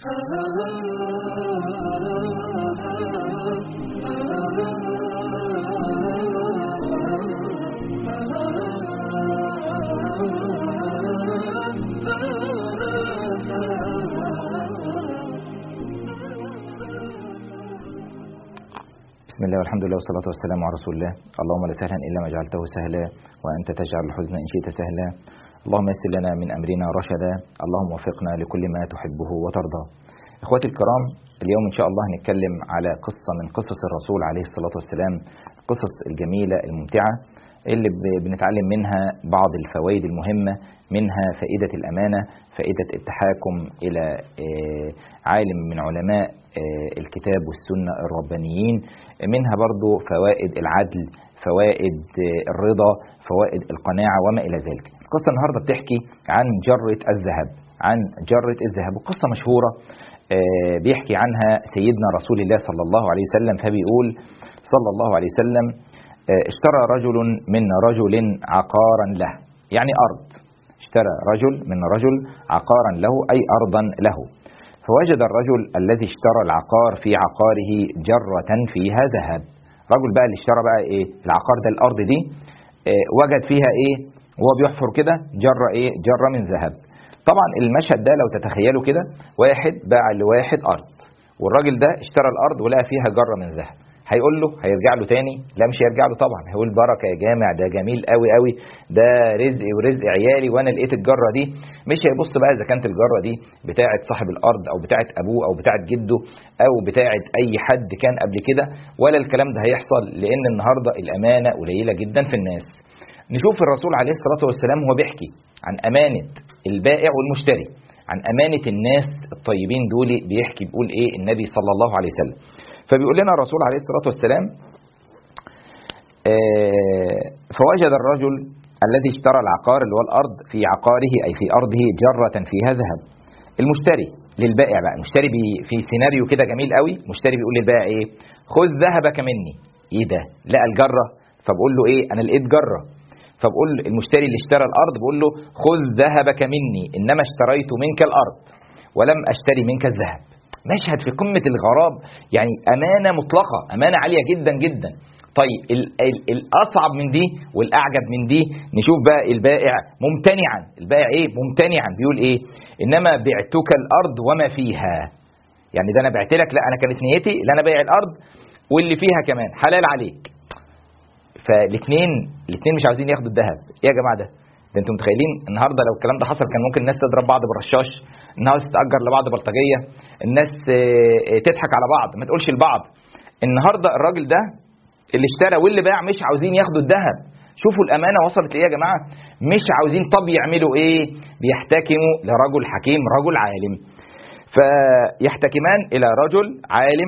بسم الله والحمد لله والصلاة والسلام على رسول الله اللهم لا سهلا إلا ما جعلته سهلا وأنت تجعل الحزن إن شئت سهلا اللهم يسر لنا من أمرنا رشدا اللهم وفقنا لكل ما تحبه وترضى إخواتي الكرام اليوم إن شاء الله هنتكلم على قصة من قصص الرسول عليه الصلاة والسلام القصص الجميلة الممتعة اللي بنتعلم منها بعض الفوائد المهمة منها فائدة الأمانة فائدة التحاكم إلى عالم من علماء الكتاب والسنة الربانيين منها برضو فوائد العدل فوائد الرضا فوائد القناعة وما إلى ذلك القصة النهاردة بتحكي عن جرة الذهب عن جرة الذهب وقصة مشهورة بيحكي عنها سيدنا رسول الله صلى الله عليه وسلم فبيقول صلى الله عليه وسلم اشترى رجل من رجل عقارا له يعني أرض اشترى رجل من رجل عقارا له أي أرضا له فوجد الرجل الذي اشترى العقار في عقاره جرة فيها ذهب رجل بقى اللي اشترى بقى ايه العقار ده الأرض دي اه وجد فيها ايه وهو بيحفر كده جرة ايه جرة من ذهب طبعا المشهد ده لو تتخيلوا كده واحد باع لواحد أرض والراجل ده اشترى الأرض ولقى فيها جرة من ذهب هيقول له هيرجع له تاني لا مش هيرجع له طبعا هيقول بركه يا جامع ده جميل قوي قوي ده رزقي ورزق عيالي وانا لقيت الجره دي مش هيبص بقى اذا كانت الجره دي بتاعه صاحب الارض او بتاعه ابوه او بتاعه جده او بتاعه اي حد كان قبل كده ولا الكلام ده هيحصل لان النهارده الامانه قليله جدا في الناس نشوف الرسول عليه الصلاه والسلام وهو بيحكي عن امانه البائع والمشتري عن امانه الناس الطيبين دول بيحكي بيقول ايه النبي صلى الله عليه وسلم فبيقول لنا الرسول عليه الصلاة والسلام فوجد الرجل الذي اشترى العقار اللي هو الأرض في عقاره أي في أرضه جرة فيها ذهب المشتري للبائع بقى المشتري في سيناريو كده جميل قوي مشتري بيقول للبائع ايه خذ ذهبك مني ايه ده لقى الجرة فبقول له ايه انا لقيت جرة فبقول المشتري اللي اشترى الارض بقول له خذ ذهبك مني انما اشتريت منك الارض ولم اشتري منك الذهب مشهد في قمة الغراب يعني أمانة مطلقة أمانة عالية جدا جدا طيب ال ال الأصعب من دي والأعجب من دي نشوف بقى البائع ممتنعا البائع إيه ممتنعا بيقول إيه إنما بعتك الأرض وما فيها يعني ده أنا بعت لك لا أنا كانت نيتي لا أنا بايع الأرض واللي فيها كمان حلال عليك فالاثنين الاثنين مش عاوزين ياخدوا الذهب ايه يا جماعه ده ده انتم متخيلين النهارده لو الكلام ده حصل كان ممكن الناس تضرب بعض بالرشاش الناس تتاجر لبعض بلطجيه الناس تضحك على بعض ما تقولش لبعض النهارده الراجل ده اللي اشترى واللي باع مش عاوزين ياخدوا الذهب شوفوا الامانه وصلت لايه يا جماعه مش عاوزين طب يعملوا ايه بيحتكموا لرجل حكيم رجل عالم فيحتكمان الى رجل عالم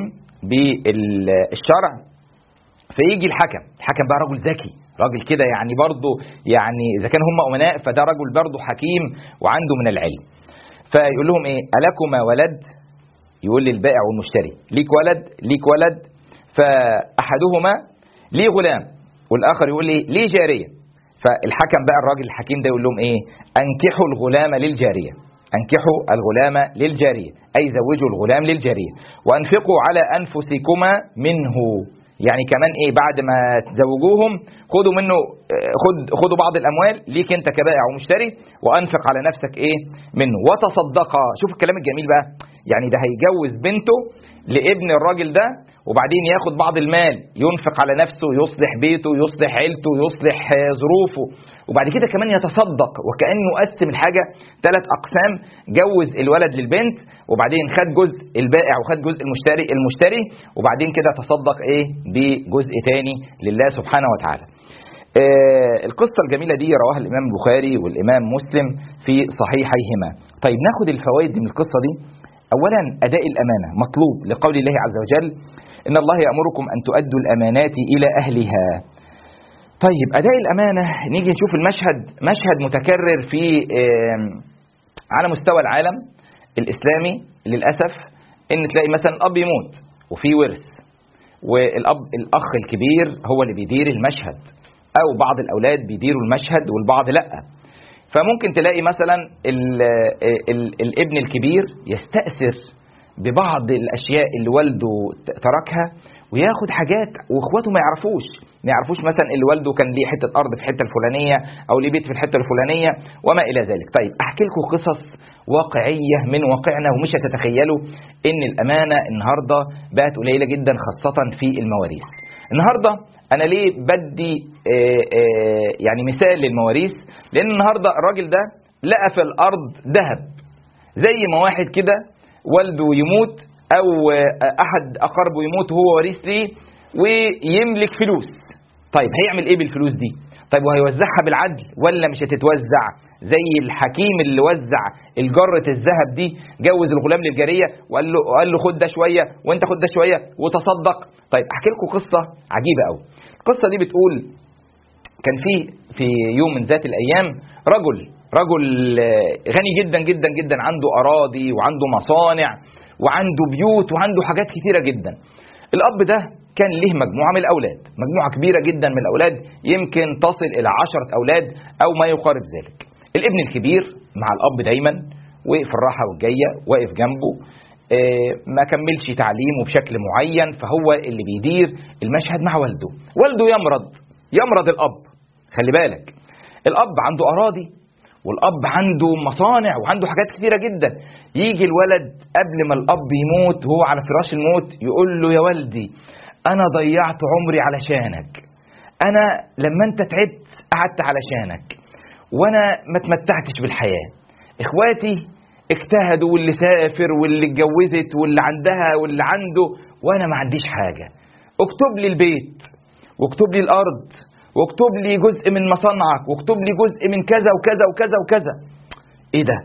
بالشرع فيجي الحكم الحكم بقى رجل ذكي راجل كده يعني برضه يعني اذا كان هم امناء فده رجل برضه حكيم وعنده من العلم فيقول لهم ايه الكما ولد يقول للبائع والمشتري ليك ولد ليك ولد فاحدهما ليه غلام والاخر يقول لي ليه جاريه فالحكم بقى الراجل الحكيم ده يقول لهم ايه انكحوا الغلام للجاريه انكحوا الغلام للجاريه اي زوجوا الغلام للجاريه وانفقوا على انفسكما منه يعني كمان ايه بعد ما تزوجوهم خدوا منه خد خدوا بعض الاموال ليك انت كبائع ومشتري وانفق على نفسك ايه منه وتصدقا شوف الكلام الجميل بقى يعني ده هيجوز بنته لابن الراجل ده وبعدين ياخد بعض المال ينفق على نفسه يصلح بيته يصلح عيلته يصلح ظروفه وبعد كده كمان يتصدق وكانه قسم الحاجه ثلاث اقسام جوز الولد للبنت وبعدين خد جزء البائع وخد جزء المشتري المشتري وبعدين كده تصدق ايه بجزء تاني لله سبحانه وتعالى آه القصة الجميلة دي رواها الإمام البخاري والإمام مسلم في صحيحيهما طيب ناخد الفوائد من القصة دي أولا أداء الأمانة مطلوب لقول الله عز وجل إن الله يأمركم أن تؤدوا الأمانات إلى أهلها طيب أداء الأمانة نيجي نشوف المشهد مشهد متكرر في على مستوى العالم الإسلامي للأسف إن تلاقي مثلا الأب يموت وفي ورث والأب الأخ الكبير هو اللي بيدير المشهد أو بعض الأولاد بيديروا المشهد والبعض لأ فممكن تلاقي مثلا ال ال الابن الكبير يستأثر ببعض الاشياء اللي والده تركها وياخد حاجات واخواته ما يعرفوش ما يعرفوش مثلا اللي والده كان ليه حته ارض في الحته الفلانيه او ليه بيت في الحته الفلانيه وما الى ذلك طيب احكي لكم قصص واقعيه من واقعنا ومش هتتخيلوا ان الامانه النهارده بقت قليله جدا خاصه في المواريث النهارده انا ليه بدي آه، آه، يعني مثال للمواريث لان النهارده الراجل ده لقى في الارض ذهب زي ما واحد كده والده يموت او احد اقاربه يموت وهو وريث ليه ويملك فلوس طيب هيعمل ايه بالفلوس دي طيب وهيوزعها بالعدل ولا مش هتتوزع زي الحكيم اللي وزع الجرة الذهب دي جوز الغلام للجارية وقال له قال له خد ده شوية وانت خد ده شوية وتصدق طيب احكي لكم قصة عجيبة قوي القصة دي بتقول كان في في يوم من ذات الايام رجل رجل غني جدا جدا جدا عنده اراضي وعنده مصانع وعنده بيوت وعنده حاجات كثيرة جدا الأب ده كان له مجموعة من الأولاد مجموعة كبيرة جدا من الأولاد يمكن تصل إلى عشرة أولاد أو ما يقارب ذلك الابن الكبير مع الأب دايما وقف الراحة والجاية واقف جنبه آه، ما كملش تعليمه بشكل معين فهو اللي بيدير المشهد مع والده والده يمرض يمرض الأب خلي بالك الأب عنده أراضي والاب عنده مصانع وعنده حاجات كثيره جدا يجي الولد قبل ما الاب يموت وهو على فراش الموت يقول له يا والدي انا ضيعت عمري علشانك انا لما انت تعبت قعدت علشانك وانا ما تمتعتش بالحياه اخواتي اجتهدوا واللي سافر واللي اتجوزت واللي عندها واللي عنده وانا ما عنديش حاجه اكتب لي البيت واكتب لي الارض واكتب لي جزء من مصانعك واكتب لي جزء من كذا وكذا وكذا وكذا ايه ده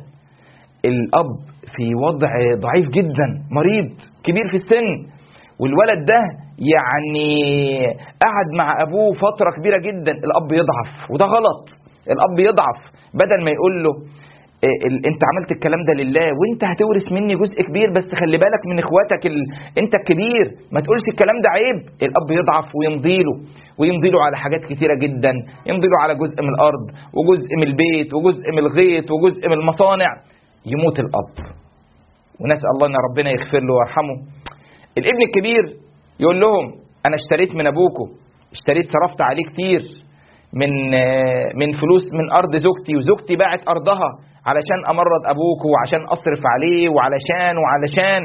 الاب في وضع ضعيف جدا مريض كبير في السن والولد ده يعني قعد مع ابوه فتره كبيره جدا الاب يضعف وده غلط الاب يضعف بدل ما يقول له إيه انت عملت الكلام ده لله وانت هتورث مني جزء كبير بس خلي بالك من اخواتك ال... انت الكبير ما تقولش الكلام ده عيب الاب يضعف ويمضي له ويمضي له على حاجات كثيره جدا يمضي له على جزء من الارض وجزء من البيت وجزء من الغيط وجزء من المصانع يموت الاب ونسال الله ان ربنا يغفر له ويرحمه الابن الكبير يقول لهم انا اشتريت من ابوكم اشتريت صرفت عليه كتير من من فلوس من ارض زوجتي وزوجتي باعت ارضها علشان امرض ابوك وعشان اصرف عليه وعلشان وعلشان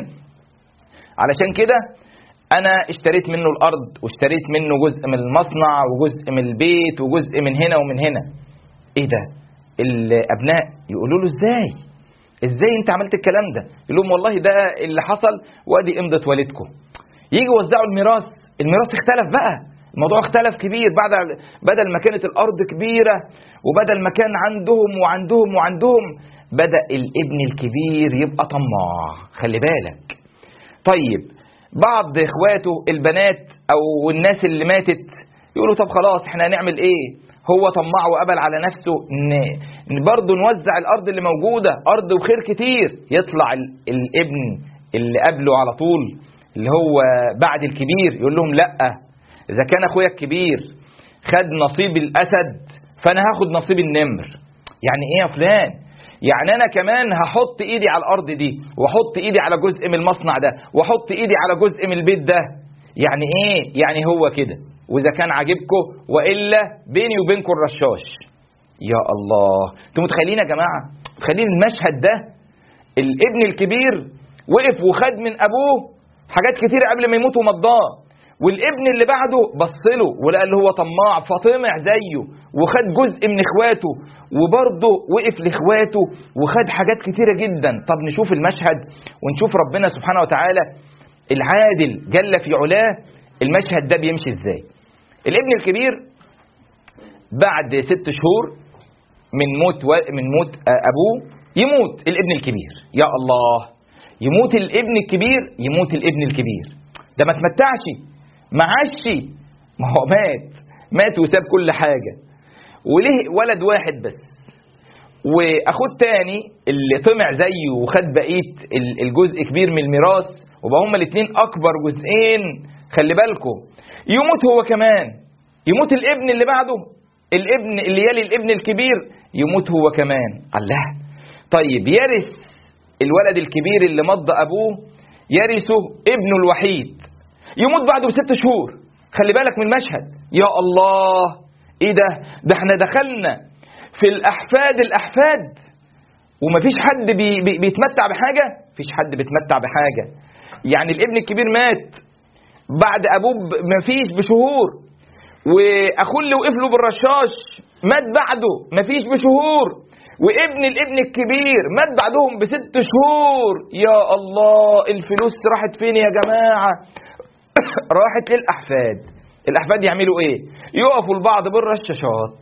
علشان كده انا اشتريت منه الارض واشتريت منه جزء من المصنع وجزء من البيت وجزء من هنا ومن هنا ايه ده الابناء يقولوا له ازاي ازاي انت عملت الكلام ده يقول لهم والله ده اللي حصل وادي امضه والدكم يجي يوزعوا الميراث الميراث اختلف بقى الموضوع اختلف كبير بعد بدل ما كانت الارض كبيره وبدل ما كان عندهم وعندهم وعندهم بدا الابن الكبير يبقى طماع خلي بالك طيب بعض اخواته البنات او الناس اللي ماتت يقولوا طب خلاص احنا هنعمل ايه هو طماع وقبل على نفسه ان برضه نوزع الارض اللي موجوده ارض وخير كتير يطلع الابن اللي قبله على طول اللي هو بعد الكبير يقول لهم لا إذا كان أخويا الكبير خد نصيب الأسد فأنا هاخد نصيب النمر يعني إيه يا فلان يعني أنا كمان هحط إيدي على الأرض دي وأحط إيدي على جزء من المصنع ده وأحط إيدي على جزء من البيت ده يعني إيه يعني هو كده وإذا كان عاجبكم وإلا بيني وبينكم الرشاش يا الله انتوا متخيلين يا جماعة متخيلين المشهد ده الابن الكبير وقف وخد من أبوه حاجات كتير قبل ما يموت ومضاه والابن اللي بعده بص له ولقى اللي هو طماع فطمع زيه وخد جزء من اخواته وبرضه وقف لاخواته وخد حاجات كتيره جدا طب نشوف المشهد ونشوف ربنا سبحانه وتعالى العادل جل في علاه المشهد ده بيمشي ازاي الابن الكبير بعد ست شهور من موت و... من موت ابوه يموت الابن الكبير يا الله يموت الابن الكبير يموت الابن الكبير ده ما تمتعش ما عاش ما هو مات مات وساب كل حاجة وليه ولد واحد بس واخوه التاني اللي طمع زيه وخد بقيه الجزء كبير من الميراث وبقى هما الاثنين اكبر جزئين خلي بالكم يموت هو كمان يموت الابن اللي بعده الابن اللي يلي الابن الكبير يموت هو كمان الله طيب يرث الولد الكبير اللي مضى ابوه يرثه ابنه الوحيد يموت بعده بست شهور خلي بالك من المشهد يا الله ايه ده ده احنا دخلنا في الاحفاد الاحفاد ومفيش حد بي بي بيتمتع بحاجه مفيش حد بيتمتع بحاجه يعني الابن الكبير مات بعد ابوه ب- مفيش بشهور واخوه اللي وقف له بالرشاش مات بعده مفيش بشهور وابن الابن الكبير مات بعدهم بست شهور يا الله الفلوس راحت فين يا جماعه راحت للاحفاد الاحفاد يعملوا ايه يقفوا البعض بالرشاشات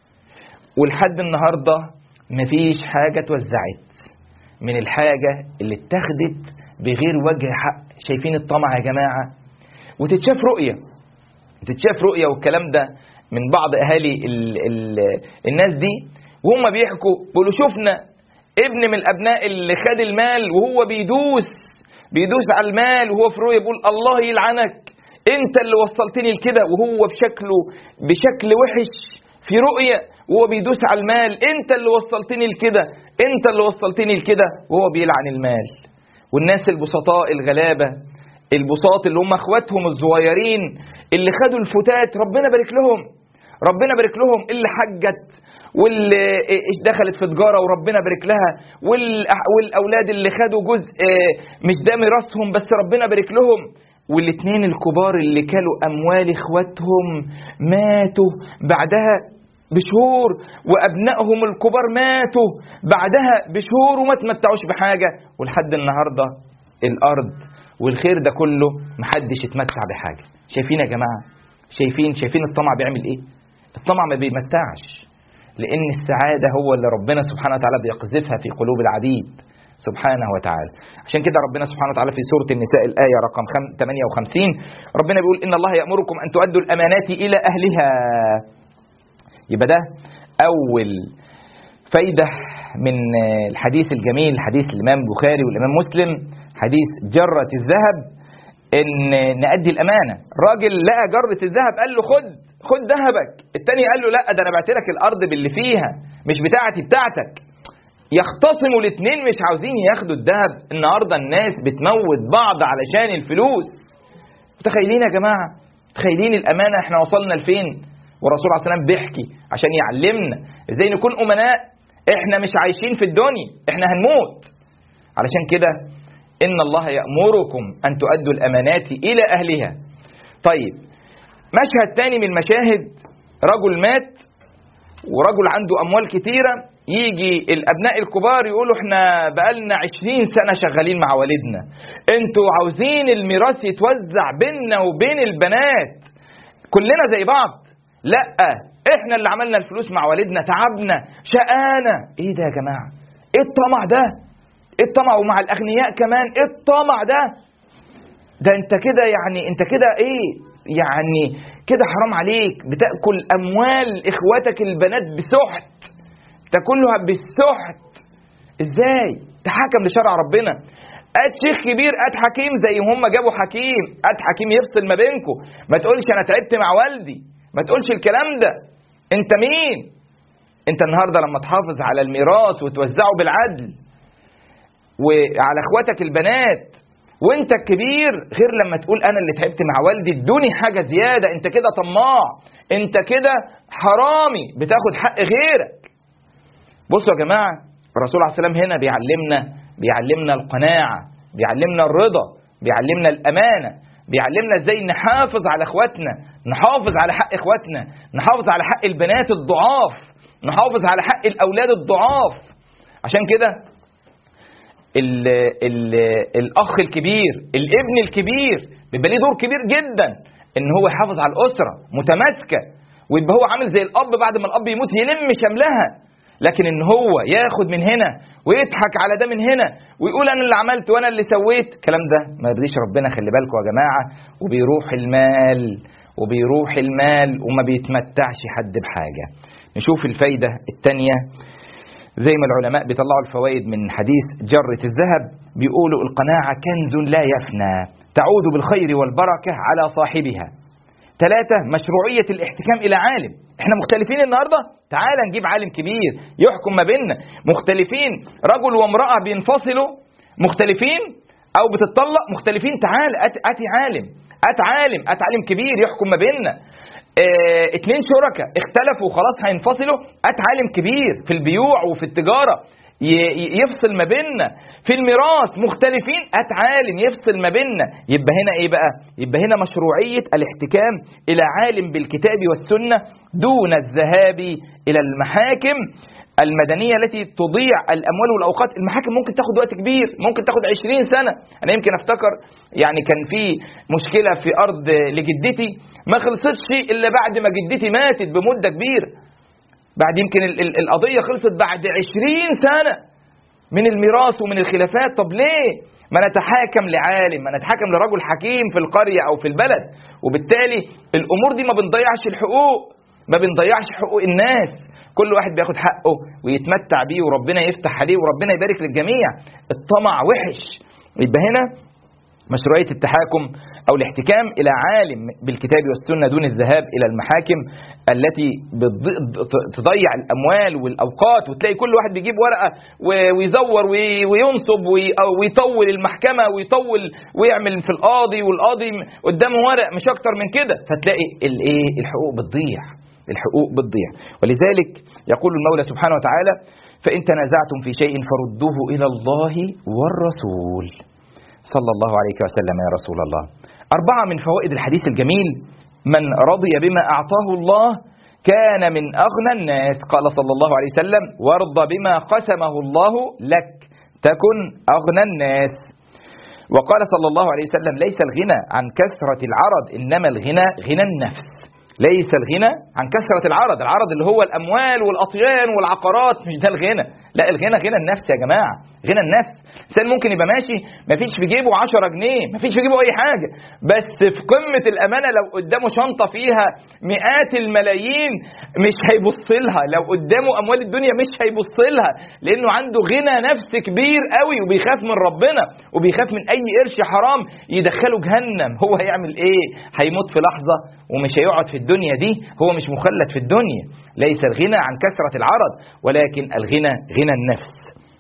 ولحد النهارده مفيش حاجه اتوزعت من الحاجه اللي اتخذت بغير وجه حق شايفين الطمع يا جماعه وتتشاف رؤيه تتشاف رؤيه والكلام ده من بعض اهالي ال ال الناس دي وهم بيحكوا بيقولوا شفنا ابن من الابناء اللي خد المال وهو بيدوس بيدوس على المال وهو في رؤيه بيقول الله يلعنك انت اللي وصلتني لكده وهو بشكله بشكل وحش في رؤيه وهو بيدوس على المال انت اللي وصلتني لكده انت اللي وصلتني لكده وهو بيلعن المال والناس البسطاء الغلابه البساط اللي هم اخواتهم الصغيرين اللي خدوا الفتات ربنا بارك لهم ربنا بارك لهم اللي حجت واللي دخلت في تجاره وربنا بارك لها والأح- والاولاد اللي خدوا جزء آه، مش ده ميراثهم بس ربنا بارك لهم والاثنين الكبار اللي كلوا اموال اخواتهم ماتوا بعدها بشهور وابنائهم الكبار ماتوا بعدها بشهور وما تمتعوش بحاجه ولحد النهارده الارض والخير ده كله محدش يتمتع بحاجه شايفين يا جماعه شايفين شايفين الطمع بيعمل ايه الطمع ما بيمتعش لان السعاده هو اللي ربنا سبحانه وتعالى بيقذفها في قلوب العبيد سبحانه وتعالى عشان كده ربنا سبحانه وتعالى في سورة النساء الآية رقم خم- 58 ربنا بيقول إن الله يأمركم أن تؤدوا الأمانات إلى أهلها يبقى ده أول فايدة من الحديث الجميل حديث الإمام البخاري والإمام مسلم حديث جرة الذهب إن نأدي الأمانة راجل لقى جرة الذهب قال له خد خد ذهبك التاني قال له لا ده أنا بعت لك الأرض باللي فيها مش بتاعتي بتاعتك يختصموا الاثنين مش عاوزين ياخدوا الذهب النهارده الناس بتموت بعض علشان الفلوس متخيلين يا جماعه متخيلين الامانه احنا وصلنا لفين والرسول عليه الصلاه والسلام بيحكي عشان يعلمنا ازاي نكون امناء احنا مش عايشين في الدنيا احنا هنموت علشان كده ان الله يامركم ان تؤدوا الامانات الى اهلها طيب مشهد تاني من المشاهد رجل مات ورجل عنده اموال كتيره يجي الابناء الكبار يقولوا احنا بقالنا عشرين سنه شغالين مع والدنا انتوا عاوزين الميراث يتوزع بيننا وبين البنات كلنا زي بعض لا احنا اللي عملنا الفلوس مع والدنا تعبنا شقانا ايه ده يا جماعه ايه الطمع ده ايه الطمع ومع الاغنياء كمان ايه الطمع ده ده انت كده يعني انت كده ايه يعني كده حرام عليك بتاكل اموال اخواتك البنات بسحت تاكلها بالسحت ازاي تحكم لشرع ربنا قد شيخ كبير قد حكيم زي هم جابوا حكيم قد حكيم يفصل ما بينكم ما تقولش انا تعبت مع والدي ما تقولش الكلام ده انت مين انت النهارده لما تحافظ على الميراث وتوزعه بالعدل وعلى اخواتك البنات وانت الكبير غير لما تقول انا اللي تعبت مع والدي ادوني حاجه زياده انت كده طماع انت كده حرامي بتاخد حق غيرك بصوا يا جماعه الرسول عليه السلام هنا بيعلمنا بيعلمنا القناعه بيعلمنا الرضا بيعلمنا الامانه بيعلمنا ازاي نحافظ على اخواتنا نحافظ على حق اخواتنا نحافظ على حق البنات الضعاف نحافظ على حق الاولاد الضعاف عشان كده ال ال الاخ الكبير الابن الكبير بيبقى ليه دور كبير جدا ان هو يحافظ على الاسره متماسكه ويبقى هو عامل زي الاب بعد ما الاب يموت يلم شملها لكن ان هو ياخد من هنا ويضحك على ده من هنا ويقول انا اللي عملت وانا اللي سويت الكلام ده ما يرضيش ربنا خلي بالكم يا جماعه وبيروح المال وبيروح المال وما بيتمتعش حد بحاجه نشوف الفايده الثانيه زي ما العلماء بيطلعوا الفوائد من حديث جرة الذهب بيقولوا القناعة كنز لا يفنى تعود بالخير والبركة على صاحبها ثلاثة مشروعية الاحتكام إلى عالم احنا مختلفين النهاردة تعال نجيب عالم كبير يحكم ما بيننا مختلفين رجل وامرأة بينفصلوا مختلفين او بتطلق مختلفين تعال أت- اتي عالم ات عالم ات عالم كبير يحكم ما بيننا اه اتنين شركاء اختلفوا خلاص هينفصلوا ات عالم كبير في البيوع وفي التجاره ي- ي- يفصل ما بيننا في الميراث مختلفين ات عالم يفصل ما بيننا يبقى هنا ايه بقى يبقى هنا مشروعيه الاحتكام الى عالم بالكتاب والسنه دون الذهاب الى المحاكم المدنية التي تضيع الأموال والأوقات المحاكم ممكن تاخد وقت كبير ممكن تاخد 20 سنة أنا يمكن أفتكر يعني كان في مشكلة في أرض لجدتي ما خلصتش إلا بعد ما جدتي ماتت بمدة كبيرة بعد يمكن ال- ال- القضية خلصت بعد 20 سنة من الميراث ومن الخلافات طب ليه ما نتحاكم لعالم ما نتحاكم لرجل حكيم في القرية أو في البلد وبالتالي الأمور دي ما بنضيعش الحقوق ما بنضيعش حقوق الناس كل واحد بياخد حقه ويتمتع بيه وربنا يفتح عليه وربنا يبارك للجميع الطمع وحش يبقى هنا مشروعية التحاكم أو الاحتكام إلى عالم بالكتاب والسنة دون الذهاب إلى المحاكم التي بتض- تضيع الأموال والأوقات وتلاقي كل واحد بيجيب ورقة و- ويزور وي- وينصب وي- أو ويطول المحكمة ويطول ويعمل في القاضي والقاضي قدامه ورق مش أكتر من كده فتلاقي الإيه الحقوق بتضيع الحقوق بتضيع ولذلك يقول المولى سبحانه وتعالى فإن تنازعتم في شيء فردوه إلى الله والرسول صلى الله عليه وسلم يا رسول الله أربعة من فوائد الحديث الجميل من رضي بما أعطاه الله كان من أغنى الناس قال صلى الله عليه وسلم وارض بما قسمه الله لك تكن أغنى الناس وقال صلى الله عليه وسلم ليس الغنى عن كثرة العرض إنما الغنى غنى النفس ليس الغنى عن كثرة العرض العرض اللي هو الأموال والأطيان والعقارات مش ده الغنى لا الغنى غنى النفس يا جماعة غنى النفس الإنسان ممكن يبقى ماشي مفيش في جيبه 10 جنيه مفيش في جيبه أي حاجة بس في قمة الأمانة لو قدامه شنطة فيها مئات الملايين مش هيبص لها لو قدامه أموال الدنيا مش هيبص لها لأنه عنده غنى نفس كبير قوي وبيخاف من ربنا وبيخاف من أي قرش حرام يدخله جهنم هو هيعمل إيه هيموت في لحظة ومش هيقعد في الدنيا دي هو مش مخلد في الدنيا ليس الغنى عن كثرة العرض ولكن الغنى غنى النفس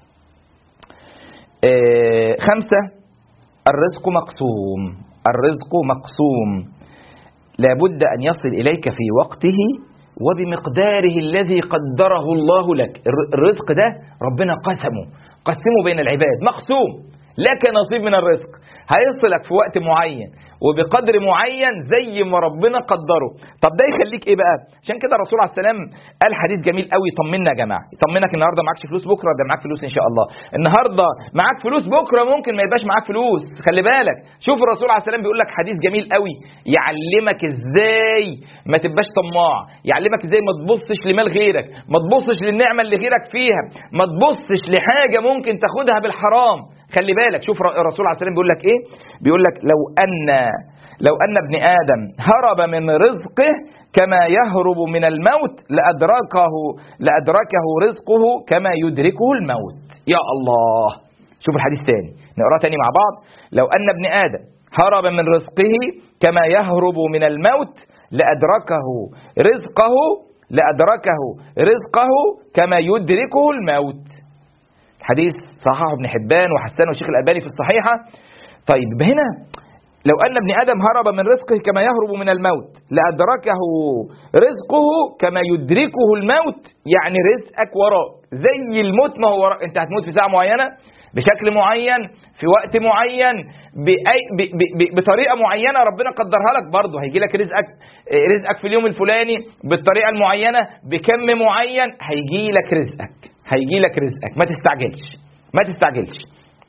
آه، خمسة الرزق مقسوم الرزق مقسوم لابد أن يصل إليك في وقته وبمقداره الذي قدره الله لك الر- الرزق ده ربنا قسمه قسمه بين العباد مقسوم لك نصيب من الرزق هيصلك في وقت معين وبقدر معين زي ما ربنا قدره طب ده يخليك ايه بقى عشان كده الرسول عليه السلام قال حديث جميل قوي يطمنا يا جماعه يطمنك النهارده معكش فلوس بكره ده معاك فلوس ان شاء الله النهارده معاك فلوس بكره ممكن ما يبقاش معاك فلوس خلي بالك شوف الرسول عليه السلام بيقول لك حديث جميل قوي يعلمك ازاي ما تبقاش طماع يعلمك ازاي ما تبصش لمال غيرك ما تبصش للنعمه اللي غيرك فيها ما تبصش لحاجه ممكن تاخدها بالحرام خلي بالك شوف الرسول عليه السلام بيقول لك ايه بيقول لك لو ان لو ان ابن ادم هرب من رزقه كما يهرب من الموت لادركه لادركه رزقه كما يدركه الموت يا الله شوف الحديث تاني نقراه تاني مع بعض لو ان ابن ادم هرب من رزقه كما يهرب من الموت لادركه رزقه لادركه رزقه كما يدركه الموت حديث صححه ابن حبان وحسنه الشيخ الألباني في الصحيحة طيب يبقى هنا لو أن ابن آدم هرب من رزقه كما يهرب من الموت لأدركه رزقه كما يدركه الموت يعني رزقك وراك زي الموت ما هو وراك أنت هتموت في ساعة معينة بشكل معين في وقت معين بأي ب ب ب بطريقه معينه ربنا قدرها لك برضه هيجي لك رزقك رزقك في اليوم الفلاني بالطريقه المعينه بكم معين هيجي لك رزقك هيجي لك رزقك ما تستعجلش ما تستعجلش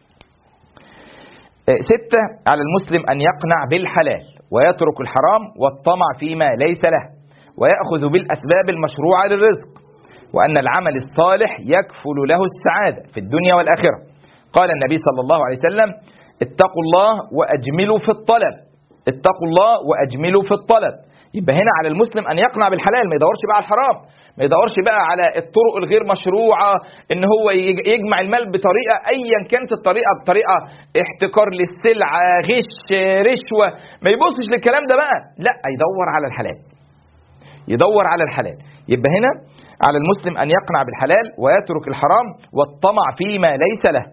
ستة على المسلم أن يقنع بالحلال ويترك الحرام والطمع فيما ليس له ويأخذ بالأسباب المشروعة للرزق وأن العمل الصالح يكفل له السعادة في الدنيا والآخرة قال النبي صلى الله عليه وسلم اتقوا الله وأجملوا في الطلب اتقوا الله وأجملوا في الطلب يبقى هنا على المسلم أن يقنع بالحلال ما يدورش بقى على الحرام ما يدورش بقى على الطرق الغير مشروعة ان هو يجمع المال بطريقة ايا كانت الطريقة بطريقة احتكار للسلعة غش رشوة ما يبصش للكلام ده بقى لا يدور على الحلال يدور على الحلال يبقى هنا على المسلم ان يقنع بالحلال ويترك الحرام والطمع فيما ليس له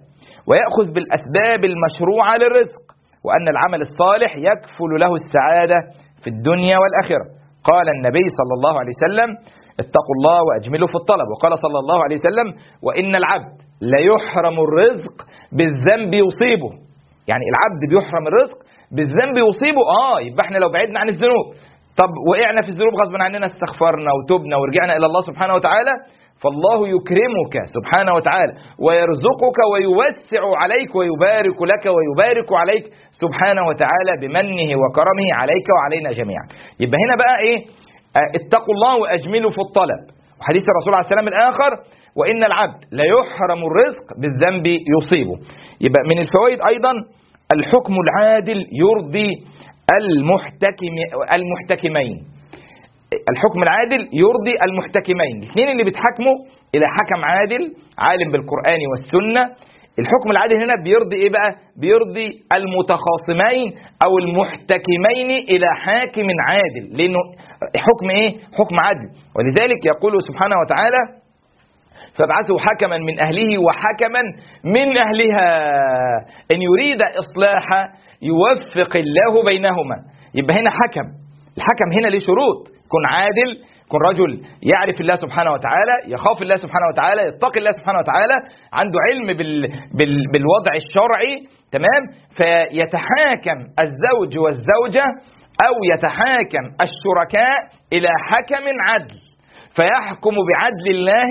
ويأخذ بالأسباب المشروعة للرزق وأن العمل الصالح يكفل له السعادة في الدنيا والآخرة قال النبي صلى الله عليه وسلم اتقوا الله وأجملوا في الطلب وقال صلى الله عليه وسلم وإن العبد ليحرم الرزق بالذنب يصيبه يعني العبد بيحرم الرزق بالذنب يصيبه اه يبقى احنا لو بعدنا عن الذنوب طب وقعنا في الذنوب غصبا عننا استغفرنا وتبنا ورجعنا الى الله سبحانه وتعالى فالله يكرمك سبحانه وتعالى ويرزقك ويوسع عليك ويبارك لك ويبارك عليك سبحانه وتعالى بمنه وكرمه عليك وعلينا جميعا يبقى هنا بقى ايه آه، اتقوا الله واجملوا في الطلب وحديث الرسول عليه السلام الاخر وان العبد ليحرم الرزق بالذنب يصيبه يبقى من الفوائد ايضا الحكم العادل يرضي المحتكم المحتكمين الحكم العادل يرضي المحتكمين الاثنين اللي بيتحكموا الى حكم عادل عالم بالقران والسنه الحكم العادل هنا بيرضي ايه بقى بيرضي المتخاصمين او المحتكمين الى حاكم عادل لانه حكم ايه حكم عدل ولذلك يقول سبحانه وتعالى فابعثوا حكما من اهله وحكما من اهلها ان يريد اصلاحا يوفق الله بينهما يبقى هنا حكم الحكم هنا ليه شروط يكون عادل يكون رجل يعرف الله سبحانه وتعالى يخاف الله سبحانه وتعالى يتقي الله سبحانه وتعالى عنده علم بال بال بالوضع الشرعي تمام فيتحاكم الزوج والزوجة أو يتحاكم الشركاء إلى حكم عدل فيحكم بعدل الله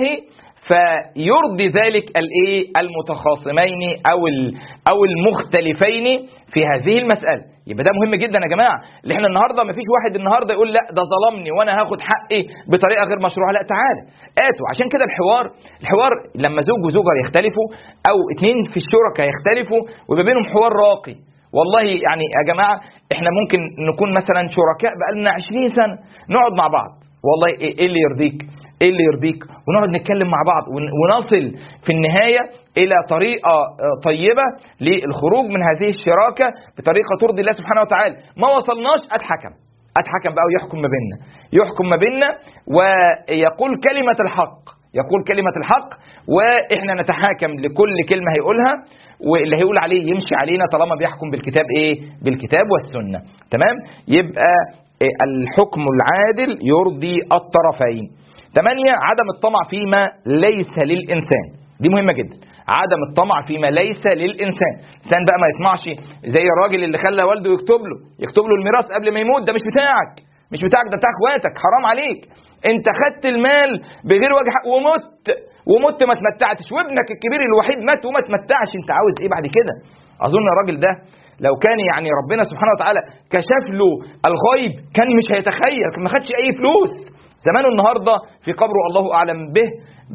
فيرضي ذلك الايه المتخاصمين او او المختلفين في هذه المساله يبقى ده مهم جدا يا جماعه اللي احنا النهارده ما فيش واحد النهارده يقول لا ده ظلمني وانا هاخد حقي بطريقه غير مشروعه لا تعالى اتوا عشان كده الحوار الحوار لما زوج وزوجه يختلفوا او اثنين في الشركاء يختلفوا ويبقى بينهم حوار راقي والله يعني يا جماعه احنا ممكن نكون مثلا شركاء بقالنا 20 سنه نقعد مع بعض والله ايه اللي يرضيك ايه اللي يرضيك ونقعد نتكلم مع بعض ونصل في النهايه الى طريقه آه، طيبه للخروج من هذه الشراكه بطريقه ترضي الله سبحانه وتعالى ما وصلناش اتحكم اتحكم بقى ويحكم ما بيننا يحكم ما بيننا ويقول كلمه الحق يقول كلمة الحق وإحنا نتحاكم لكل كلمة هيقولها واللي هيقول عليه يمشي علينا طالما بيحكم بالكتاب إيه؟ بالكتاب والسنة تمام؟ يبقى آه، الحكم العادل يرضي الطرفين ثمانية عدم الطمع فيما ليس للإنسان دي مهمة جدا عدم الطمع فيما ليس للإنسان الإنسان بقى ما يطمعش زي الراجل اللي خلى والده يكتب له يكتب له الميراث قبل ما يموت ده مش بتاعك مش بتاعك ده بتاع اخواتك حرام عليك انت خدت المال بغير وجه حق ومت ومت ما تمتعتش وابنك الكبير الوحيد مات وما تمتعش انت عاوز ايه بعد كده اظن الراجل ده لو كان يعني ربنا سبحانه وتعالى كشف له الغيب كان مش هيتخيل ما خدش اي فلوس زمانه النهارده في قبره الله اعلم به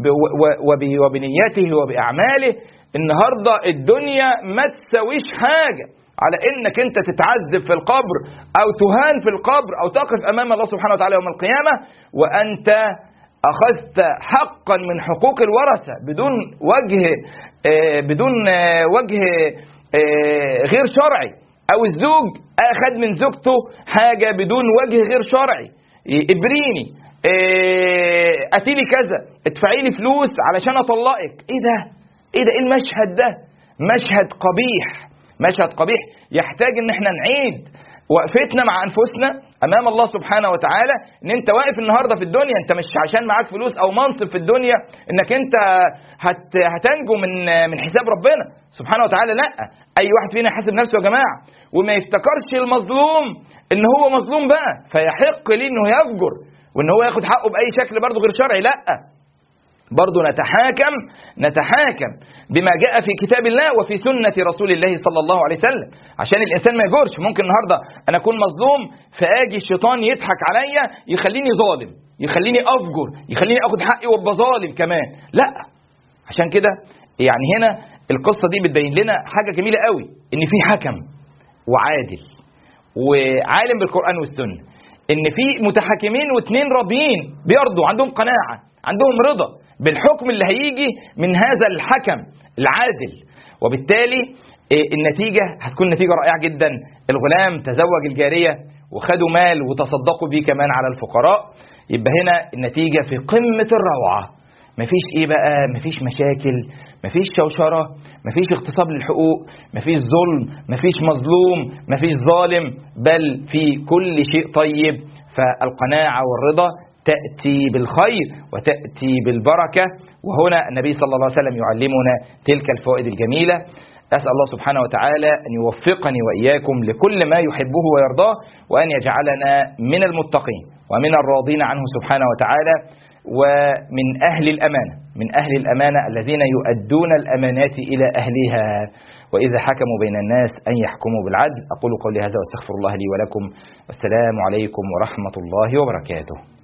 وبنياته وباعماله النهارده الدنيا ما تساويش حاجه على انك انت تتعذب في القبر او تهان في القبر او تقف امام الله سبحانه وتعالى يوم القيامه وانت اخذت حقا من حقوق الورثه بدون وجه آه، بدون آه، وجه آه، غير شرعي او الزوج اخذ من زوجته حاجه بدون وجه غير شرعي ابريني اتيلي كذا ادفعي لي فلوس علشان اطلقك ايه ده ايه ده ايه المشهد ده مشهد قبيح مشهد قبيح يحتاج ان احنا نعيد وقفتنا مع انفسنا امام الله سبحانه وتعالى ان انت واقف النهارده في الدنيا انت مش عشان معاك فلوس او منصب في الدنيا انك انت هت هتنجو من من حساب ربنا سبحانه وتعالى لا اي واحد فينا يحاسب نفسه يا جماعه وما يفتكرش المظلوم ان هو مظلوم بقى فيحق ليه انه يفجر وان هو ياخد حقه باي شكل برضه غير شرعي لا برضه نتحاكم نتحاكم بما جاء في كتاب الله وفي سنة رسول الله صلى الله عليه وسلم عشان الإنسان ما يجورش ممكن النهاردة أنا أكون مظلوم فآجي الشيطان يضحك عليا يخليني ظالم يخليني أفجر يخليني أخد حقي وابقى ظالم كمان لا عشان كده يعني هنا القصة دي بتبين لنا حاجة جميلة قوي إن في حكم وعادل وعالم بالقرآن والسنة ان في متحاكمين واثنين راضيين بيرضوا عندهم قناعه عندهم رضا بالحكم اللي هيجي من هذا الحكم العادل وبالتالي إيه، النتيجة هتكون نتيجة رائعة جدا الغلام تزوج الجارية وخدوا مال وتصدقوا بيه كمان على الفقراء يبقى هنا النتيجة في قمة الروعة مفيش ايه بقى مفيش مشاكل مفيش شوشرة مفيش اغتصاب للحقوق مفيش ظلم مفيش مظلوم مفيش ظالم بل في كل شيء طيب فالقناعة والرضا تأتي بالخير وتأتي بالبركة وهنا النبي صلى الله عليه وسلم يعلمنا تلك الفوائد الجميلة أسأل الله سبحانه وتعالى أن يوفقني وإياكم لكل ما يحبه ويرضاه وأن يجعلنا من المتقين ومن الراضين عنه سبحانه وتعالى ومن أهل الأمانة من أهل الأمانة الذين يؤدون الأمانات إلى أهلها وإذا حكموا بين الناس أن يحكموا بالعدل أقول قولي هذا واستغفر الله لي ولكم والسلام عليكم ورحمة الله وبركاته